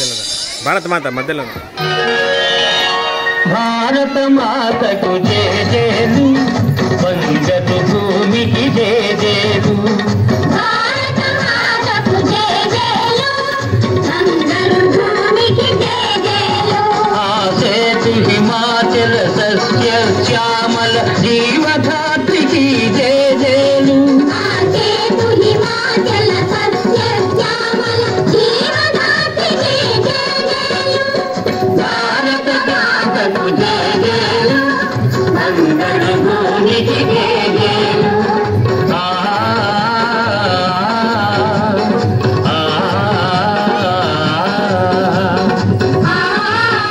మధ్యలో రా. భారత మాత మధ్యలో రా. భారత మాతకు జేజేలు బంగరు భూమికి జేజేలు భారత మాతకు జయజయలు అందరూ భూమికి జయజయలు ఆసేతు హిమాచల సస్య శ్యామల జీవధాత్రికి జేజేలు ఆచేతు హిమాచల సస్య శ్యామల జీవనాటికి జయజయలు భారత మాతకు జేజేలు బంగరు భూమికి జేజేలు ఆ ఆ, ఆ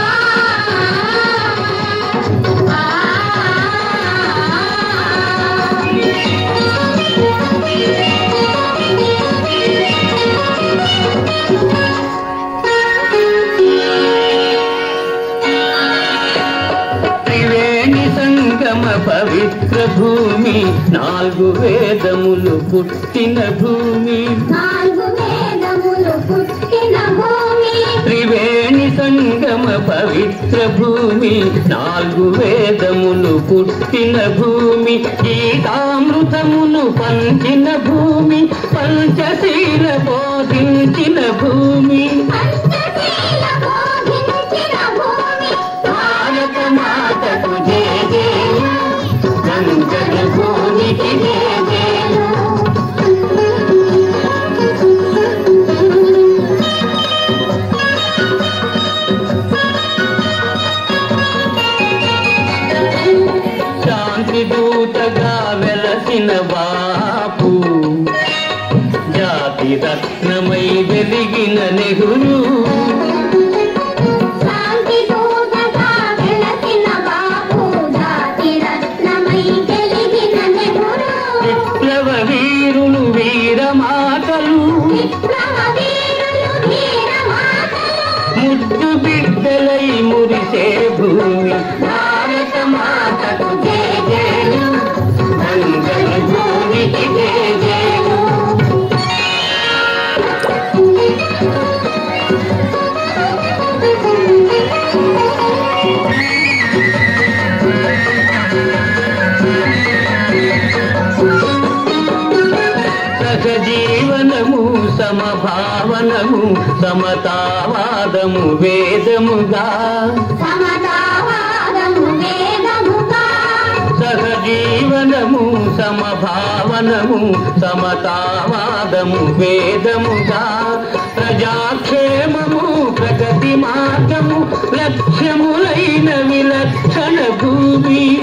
త్రివేణి సంగమ పవిత్ర భూమి నాలుగు వేదములు పుట్టిన భూమి నాలుగు వేదములు పుట్టిన భూమి త్రివేణి సంగమ పవిత్ర భూమి నాలుగు వేదములు పుట్టిన భూమి గీతామృతమును పంచిన భూమి పంచశీల బోధించిన భూమి పంచశీల బోధించిన భూమి భారత మాతకు జేజేలు గంగల భూమికి జేజేలు శాంతి దూతగా వెలసిన బాపు జాతి రత్నమై వెలిగిన నెహ్రూ శాంతి దూతగా వెలసిన బాపు జాతి రత్నమై వెలిగిన నెహ్రూ విప్లవ వీరులు వీరమాతలు విప్లవ వీరులు వీరమాతలు ముద్దు బిడ్డలై మురిసే భూమి భారత మాతకు జేజేలు మంగళ భూమికి జేజేలు సహజీవనము సమభావనము సమతావాదము వేదముగా సమతావాదము వేదముగా సహజీవనము సమభావనము సమతావాదము వేదముగా ప్రజాక్షేమము ప్రగతి మార్గము లక్ష్యములైన విలక్షణ భూమి